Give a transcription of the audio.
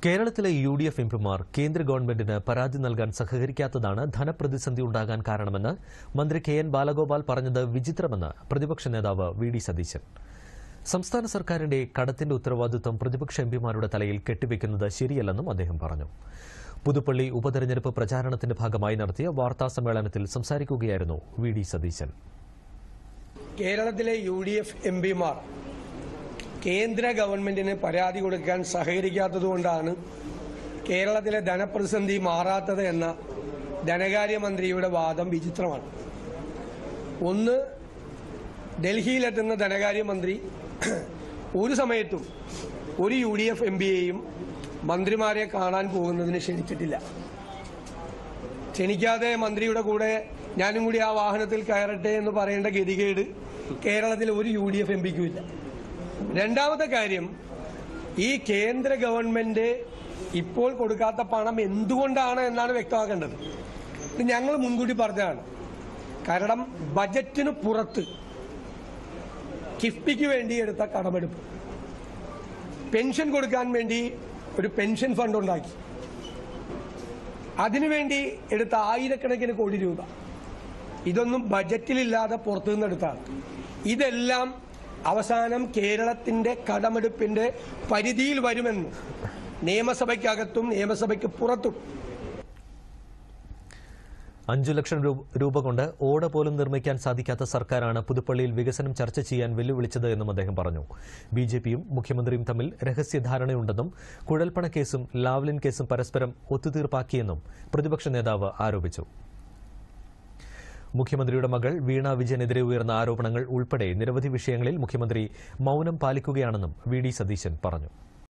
കേരളത്തിലെ U D F എംപിമാർ കേന്ദ്ര ഗവൺമെന്റിന് പരാതി നൽകാൻ സഹകരിക്കാത്തതാണ് ധനപ്രതിസന്ധി ഉണ്ടാകാൻ കാരണമെന്ന് മന്ത്രി കെ എൻ ബാലഗോപാൽ പറഞ്ഞത് വിചിത്രമെന്ന് പ്രതിപക്ഷ നേതാവ് വി ഡി സതീശൻ സംസ്ഥാന സർക്കാരിന്റെ കടത്തിന്റെ ഉത്തരവാദിത്വം പ്രതിപക്ഷ എംപിമാരുടെ തലയിൽ കെട്ടിവെക്കുന്നത് ശരിയല്ലെന്നും അദ്ദേഹം പറഞ്ഞു പുതുപ്പള്ളി ഉപതെരഞ്ഞെടുപ്പ് പ്രചാരണത്തിന്റെ ഭാഗമായി നടത്തിയ വാർത്താ സമ്മേളനത്തിൽ സംസാരിക്കുകയായിരുന്നു വി ഡി സതീശൻ കേരളത്തിലെ യു ഡി എഫ് എം പിമാർ കേന്ദ്ര ഗവൺമെന്റിന് പരാതി കൊടുക്കാൻ സഹകരിക്കാത്തതുകൊണ്ടാണ് കേരളത്തിലെ ധനപ്രതിസന്ധി മാറാത്തത് എന്ന ധനകാര്യമന്ത്രിയുടെ വാദം വിചിത്രമാണ് ഒന്ന് ഡൽഹിയിലെത്തുന്ന ധനകാര്യമന്ത്രി ഒരു സമയത്തും ഒരു യു ഡി എഫ് എം പിയെയും മന്ത്രിമാരെ കാണാൻ പോകുന്നതിന് ക്ഷണിച്ചിട്ടില്ല ക്ഷണിക്കാതെ മന്ത്രിയുടെ കൂടെ ഞാനും കൂടി ആ വാഹനത്തിൽ കയറട്ടെ എന്ന് പറയേണ്ട ഗതികേട് കേരളത്തിൽ ഒരു യു ഡി എഫ് എം പിക്കും ഇല്ല രണ്ടാമത്തെ കാര്യം ഈ കേന്ദ്ര ഗവൺമെന്റ് ഇപ്പോൾ കൊടുക്കാത്ത പണം എന്തുകൊണ്ടാണ് എന്നാണ് വ്യക്തമാക്കേണ്ടത് ഇത് ഞങ്ങൾ മുൻകൂട്ടി പറഞ്ഞതാണ് കാരണം ബജറ്റിന് പുറത്ത് കിഫ്ബിക്ക് വേണ്ടി എടുത്ത കടമെടുപ്പ് പെൻഷൻ കൊടുക്കാൻ വേണ്ടി ഒരു പെൻഷൻ ഫണ്ട് ഉണ്ടാക്കി അതിനുവേണ്ടി എടുത്ത ആയിരക്കണക്കിന് കോടി രൂപ ഇതൊന്നും ബജറ്റിലില്ലാതെ പുറത്തുനിന്ന് എടുത്താണ് ഇതെല്ലാം അവസാനം കേരളത്തിന്റെ കടമെടുപ്പിന്റെ പരിധിയിൽ വരുമെന്ന് നിയമസഭയ്ക്കകത്തും നിയമസഭയ്ക്ക് പുറത്തും അഞ്ചു ലക്ഷം രൂ- രൂപ കൊണ്ട് ഓട പോലും നിർമ്മിക്കാൻ സാധിക്കാത്ത സർക്കാരാണ് പുതുപ്പള്ളിയിൽ വികസനം ചർച്ച ചെയ്യാൻ വെല്ലുവിളിച്ചത് എന്നും അദ്ദേഹം പറഞ്ഞു ബി ജെ പിയും മുഖ്യമന്ത്രിയും തമ്മിൽ രഹസ്യധാരണയുണ്ടെന്നും കുഴൽപ്പണ കേസും ലാവ്ലിൻ കേസും പരസ്പരം ഒത്തുതീർപ്പാക്കിയെന്നും പ്രതിപക്ഷ നേതാവ് ആരോപിച്ചു മുഖ്യമന്ത്രിയുടെ മകൾ വീണ വിജയനെതിരെ ഉയർന്ന ആരോപണങ്ങൾ ഉൾപ്പെടെ നിരവധി വിഷയങ്ങളിൽ മുഖ്യമന്ത്രി മൌനം പാലിക്കുകയാണെന്നും വി ഡി സതീശൻ പറഞ്ഞു